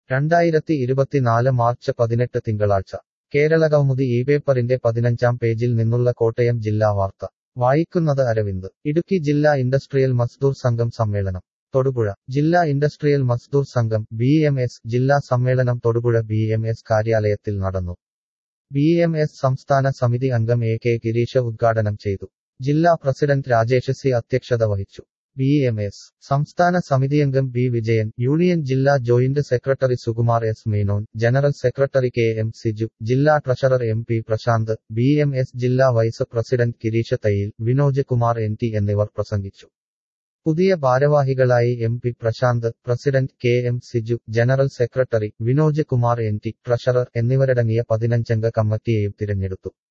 രണ്ടായിരത്തി ഇരുപത്തിനാല് മാർച്ച് പതിനെട്ട് തിങ്കളാഴ്ച കേരള കൗമുദി ഈ പേപ്പറിന്റെ പതിനഞ്ചാം പേജിൽ നിന്നുള്ള കോട്ടയം ജില്ലാ വാർത്ത വായിക്കുന്നത് അരവിന്ദ് ഇടുക്കി ജില്ലാ ഇൻഡസ്ട്രിയൽ മസ്ദൂർ സംഘം സമ്മേളനം തൊടുപുഴ ജില്ലാ ഇൻഡസ്ട്രിയൽ മസ്ദൂർ സംഘം ബി എം എസ് ജില്ലാ സമ്മേളനം തൊടുപുഴ ബി എം എസ് കാര്യാലയത്തിൽ നടന്നു ബി എം എസ് സംസ്ഥാന സമിതി അംഗം എ കെ ഗിരീഷ് ഉദ്ഘാടനം ചെയ്തു ജില്ലാ പ്രസിഡന്റ് രാജേഷ് സി അധ്യക്ഷത വഹിച്ചു ബി എം എസ് സംസ്ഥാന സമിതിയംഗം ബി വിജയൻ യൂണിയൻ ജില്ലാ joint secretary Sukumar S Menon general secretary K M Siju ജില്ലാ treasurer M P Prashanth B M S ജില്ലാ vice president Girish Thayyil Vinoj Kumar N T എന്നിവർ പ്രസംഗിച്ചു പുതിയ ഭാരവാഹികളായി M P Prashanth president K M Siju general secretary Vinoj Kumar N T treasurer എന്നിവരടങ്ങിയ പതിനഞ്ചംഗ കമ്മിറ്റിയെയും തിരഞ്ഞെടുത്തു